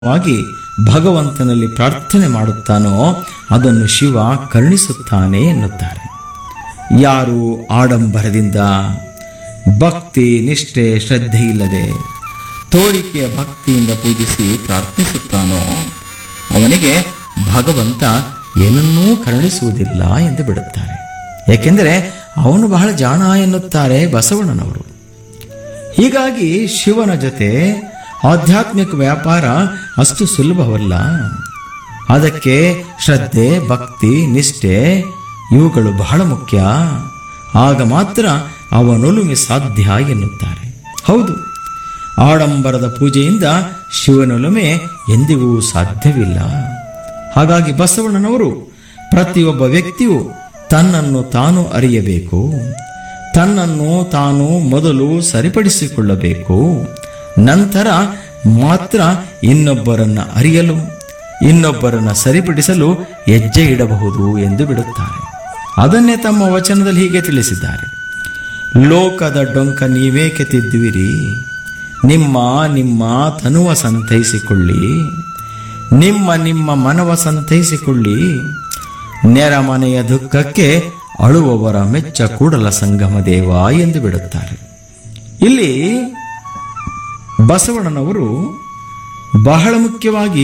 ವಾಗಿ ಭಗವಂತನಲ್ಲಿ ಪ್ರಾರ್ಥನೆ ಮಾಡುತ್ತಾನೋ ಅದನ್ನು ಶಿವ ಕರುಣಿಸುತ್ತಾನೆ ಎನ್ನುತ್ತಾರೆ ಯಾರು ಆಡಂಬರದಿಂದ ಭಕ್ತಿ ನಿಷ್ಠೆ ಶ್ರದ್ಧೆ ಇಲ್ಲದೆ ತೋಳಿಕೆಯ ಭಕ್ತಿಯಿಂದ ಪೂಜಿಸಿ ಪ್ರಾರ್ಥಿಸುತ್ತಾನೋ ಅವನಿಗೆ ಭಗವಂತ ಏನನ್ನೂ ಕರುಣಿಸುವುದಿಲ್ಲ ಎಂದು ಬಿಡುತ್ತಾರೆ ಏಕೆಂದರೆ ಅವನು ಬಹಳ ಜಾಣ ಎನ್ನುತ್ತಾರೆ ಬಸವಣ್ಣನವರು ಹೀಗಾಗಿ ಶಿವನ ಜೊತೆ ಆಧ್ಯಾತ್ಮಿಕ ವ್ಯಾಪಾರ ಅಷ್ಟು ಸುಲಭವಲ್ಲ ಅದಕ್ಕೆ ಶ್ರದ್ಧೆ ಭಕ್ತಿ ನಿಷ್ಠೆ ಇವುಗಳು ಬಹಳ ಮುಖ್ಯ ಆಗ ಮಾತ್ರ ಅವನೊಲುಮೆ ಸಾಧ್ಯ ಎನ್ನುತ್ತಾರೆ ಹೌದು ಆಡಂಬರದ ಪೂಜೆಯಿಂದ ಶಿವನೊಲುಮೆ ಎಂದಿಗೂ ಸಾಧ್ಯವಿಲ್ಲ ಹಾಗಾಗಿ ಬಸವಣ್ಣನವರು ಪ್ರತಿಯೊಬ್ಬ ವ್ಯಕ್ತಿಯು ತನ್ನನ್ನು ತಾನು ಅರಿಯಬೇಕು ತನ್ನನ್ನು ತಾನು ಮೊದಲು ಸರಿಪಡಿಸಿಕೊಳ್ಳಬೇಕು ನಂತರ ಮಾತ್ರ ಇನ್ನೊಬ್ಬರನ್ನ ಅರಿಯಲು ಇನ್ನೊಬ್ಬರನ್ನ ಸರಿಪಡಿಸಲು ಹೆಜ್ಜೆ ಇಡಬಹುದು ಎಂದು ಬಿಡುತ್ತಾರೆ ಅದನ್ನೇ ತಮ್ಮ ವಚನದಲ್ಲಿ ಹೀಗೆ ತಿಳಿಸಿದ್ದಾರೆ ಲೋಕದ ಡೊಂಕ ನೀವೇಕೆ ತಿದ್ದುವಿರಿ ನಿಮ್ಮ ನಿಮ್ಮ ತನುವ ಸಂತೈಸಿಕೊಳ್ಳಿ ನಿಮ್ಮ ನಿಮ್ಮ ಮನವ ಸಂತೈಸಿಕೊಳ್ಳಿ ನೆರಮನೆಯ ದುಃಖಕ್ಕೆ ಅಳುವವರ ಮೆಚ್ಚ ಕೂಡಲ ಸಂಗಮ ದೇವ ಎಂದು ಬಿಡುತ್ತಾರೆ ಇಲ್ಲಿ ಬಸವಣ್ಣನವರು ಬಹಳ ಮುಖ್ಯವಾಗಿ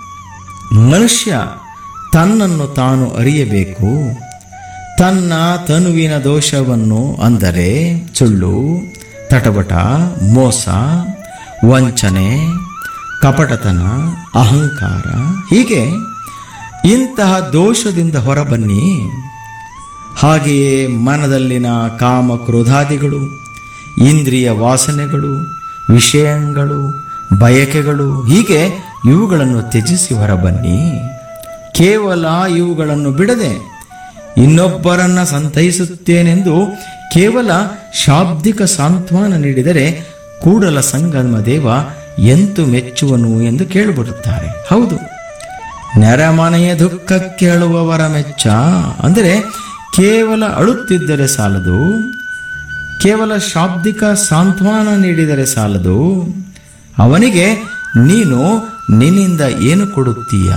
ಮನುಷ್ಯ ತನ್ನನ್ನು ತಾನು ಅರಿಯಬೇಕು ತನ್ನ ತನುವಿನ ದೋಷವನ್ನು ಅಂದರೆ ಸುಳ್ಳು ತಟಬಟ ಮೋಸ ವಂಚನೆ ಕಪಟತನ ಅಹಂಕಾರ ಹೀಗೆ ಇಂತಹ ದೋಷದಿಂದ ಹೊರಬನ್ನಿ ಹಾಗೆಯೇ ಮನದಲ್ಲಿನ ಕಾಮ ಕ್ರೋಧಾದಿಗಳು ಇಂದ್ರಿಯ ವಾಸನೆಗಳು ವಿಷಯಗಳು ಬಯಕೆಗಳು ಹೀಗೆ ಇವುಗಳನ್ನು ತ್ಯಜಿಸಿ ಹೊರಬನ್ನಿ ಕೇವಲ ಇವುಗಳನ್ನು ಬಿಡದೆ ಇನ್ನೊಬ್ಬರನ್ನ ಸಂತೈಸುತ್ತೇನೆಂದು ಕೇವಲ ಶಾಬ್ದಿಕ ಸಾಂತ್ವನ ನೀಡಿದರೆ ಕೂಡಲ ಸಂಗಮ ದೇವ ಎಂತು ಮೆಚ್ಚುವನು ಎಂದು ಕೇಳಿಬಿಡುತ್ತಾರೆ ಹೌದು ನೆರೆಮನೆಯ ದುಃಖ ಕೇಳುವವರ ಮೆಚ್ಚ ಅಂದರೆ ಕೇವಲ ಅಳುತ್ತಿದ್ದರೆ ಸಾಲದು ಕೇವಲ ಶಾಬ್ದಿಕ ಸಾಂತ್ವನ ನೀಡಿದರೆ ಸಾಲದು ಅವನಿಗೆ ನೀನು ನಿನ್ನಿಂದ ಏನು ಕೊಡುತ್ತೀಯಾ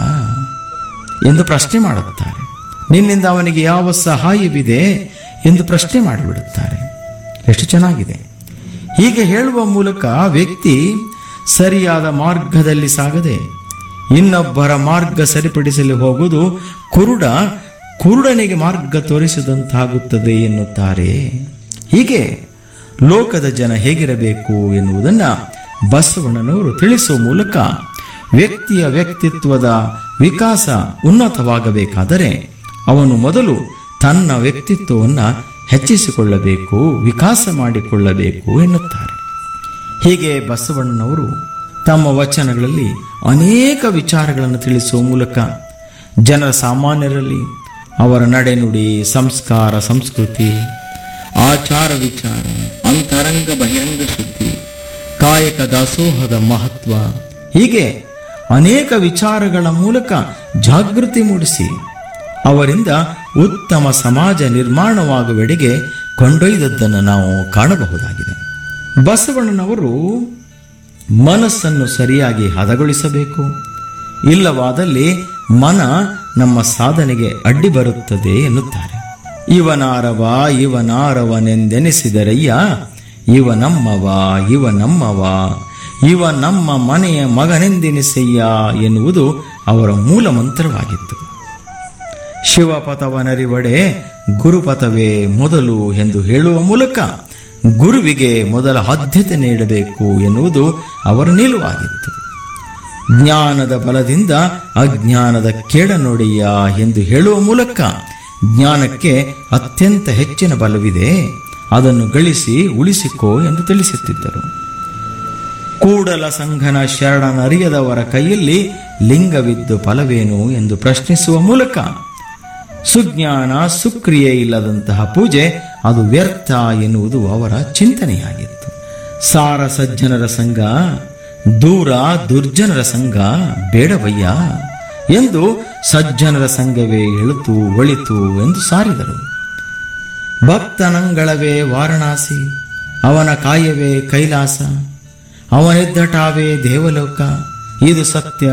ಎಂದು ಪ್ರಶ್ನೆ ಮಾಡುತ್ತಾರೆ ನಿನ್ನಿಂದ ಅವನಿಗೆ ಯಾವ ಸಹಾಯವಿದೆ ಎಂದು ಪ್ರಶ್ನೆ ಮಾಡಿಬಿಡುತ್ತಾರೆ ಎಷ್ಟು ಚೆನ್ನಾಗಿದೆ ಹೀಗೆ ಹೇಳುವ ಮೂಲಕ ವ್ಯಕ್ತಿ ಸರಿಯಾದ ಮಾರ್ಗದಲ್ಲಿ ಸಾಗದೆ ಇನ್ನೊಬ್ಬರ ಮಾರ್ಗ ಸರಿಪಡಿಸಲು ಹೋಗುವುದು ಕುರುಡ ಕುರುಡನಿಗೆ ಮಾರ್ಗ ತೋರಿಸಿದಂತಾಗುತ್ತದೆ ಎನ್ನುತ್ತಾರೆ ಹೀಗೆ ಲೋಕದ ಜನ ಹೇಗಿರಬೇಕು ಎನ್ನುವುದನ್ನು ಬಸವಣ್ಣನವರು ತಿಳಿಸುವ ಮೂಲಕ ವ್ಯಕ್ತಿಯ ವ್ಯಕ್ತಿತ್ವದ ವಿಕಾಸ ಉನ್ನತವಾಗಬೇಕಾದರೆ ಅವನು ಮೊದಲು ತನ್ನ ವ್ಯಕ್ತಿತ್ವವನ್ನು ಹೆಚ್ಚಿಸಿಕೊಳ್ಳಬೇಕು ವಿಕಾಸ ಮಾಡಿಕೊಳ್ಳಬೇಕು ಎನ್ನುತ್ತಾರೆ ಹೀಗೆ ಬಸವಣ್ಣನವರು ತಮ್ಮ ವಚನಗಳಲ್ಲಿ ಅನೇಕ ವಿಚಾರಗಳನ್ನು ತಿಳಿಸುವ ಮೂಲಕ ಜನರ ಸಾಮಾನ್ಯರಲ್ಲಿ ಅವರ ನಡೆನುಡಿ ಸಂಸ್ಕಾರ ಸಂಸ್ಕೃತಿ ಆಚಾರ ವಿಚಾರ ಅಂತರಂಗ ಬಹಿರಂಗ ಶುದ್ಧಿ ಕಾಯಕ ದಾಸೋಹದ ಮಹತ್ವ ಹೀಗೆ ಅನೇಕ ವಿಚಾರಗಳ ಮೂಲಕ ಜಾಗೃತಿ ಮೂಡಿಸಿ ಅವರಿಂದ ಉತ್ತಮ ಸಮಾಜ ನಿರ್ಮಾಣವಾಗುವೆಡೆಗೆ ಕೊಂಡೊಯ್ದದ್ದನ್ನು ನಾವು ಕಾಣಬಹುದಾಗಿದೆ ಬಸವಣ್ಣನವರು ಮನಸ್ಸನ್ನು ಸರಿಯಾಗಿ ಹದಗೊಳಿಸಬೇಕು ಇಲ್ಲವಾದಲ್ಲಿ ಮನ ನಮ್ಮ ಸಾಧನೆಗೆ ಅಡ್ಡಿ ಬರುತ್ತದೆ ಎನ್ನುತ್ತಾರೆ ಇವನಾರವ ಇವನಾರವನೆಂದೆನಿಸಿದರಯ್ಯ ಇವ ನಮ್ಮವ ಇವ ನಮ್ಮವ ಇವ ನಮ್ಮ ಮನೆಯ ಮಗನೆಂದೆನಿಸಯ್ಯ ಎನ್ನುವುದು ಅವರ ಮೂಲ ಮಂತ್ರವಾಗಿತ್ತು ಶಿವಪಥವನರಿವಡೆ ಗುರುಪಥವೇ ಮೊದಲು ಎಂದು ಹೇಳುವ ಮೂಲಕ ಗುರುವಿಗೆ ಮೊದಲ ಆದ್ಯತೆ ನೀಡಬೇಕು ಎನ್ನುವುದು ಅವರ ನಿಲುವಾಗಿತ್ತು ಜ್ಞಾನದ ಬಲದಿಂದ ಅಜ್ಞಾನದ ಕೇಡ ನೋಡಿಯ ಎಂದು ಹೇಳುವ ಮೂಲಕ ಜ್ಞಾನಕ್ಕೆ ಅತ್ಯಂತ ಹೆಚ್ಚಿನ ಬಲವಿದೆ ಅದನ್ನು ಗಳಿಸಿ ಉಳಿಸಿಕೋ ಎಂದು ತಿಳಿಸುತ್ತಿದ್ದರು ಕೂಡಲ ಸಂಘನ ಶರಣನರಿಯದವರ ಕೈಯಲ್ಲಿ ಲಿಂಗವಿದ್ದು ಫಲವೇನು ಎಂದು ಪ್ರಶ್ನಿಸುವ ಮೂಲಕ ಸುಜ್ಞಾನ ಸುಕ್ರಿಯೆ ಇಲ್ಲದಂತಹ ಪೂಜೆ ಅದು ವ್ಯರ್ಥ ಎನ್ನುವುದು ಅವರ ಚಿಂತನೆಯಾಗಿತ್ತು ಸಾರ ಸಜ್ಜನರ ಸಂಘ ದೂರ ದುರ್ಜನರ ಸಂಘ ಬೇಡವಯ್ಯ ಎಂದು ಸಜ್ಜನರ ಸಂಘವೇ ಎಳುತು ಒಳಿತು ಎಂದು ಸಾರಿದರು ಭಕ್ತನಂಗಳವೇ ವಾರಣಾಸಿ ಅವನ ಕಾಯವೇ ಕೈಲಾಸ ಅವನೆದ್ದಟಾವೇ ದೇವಲೋಕ ಇದು ಸತ್ಯ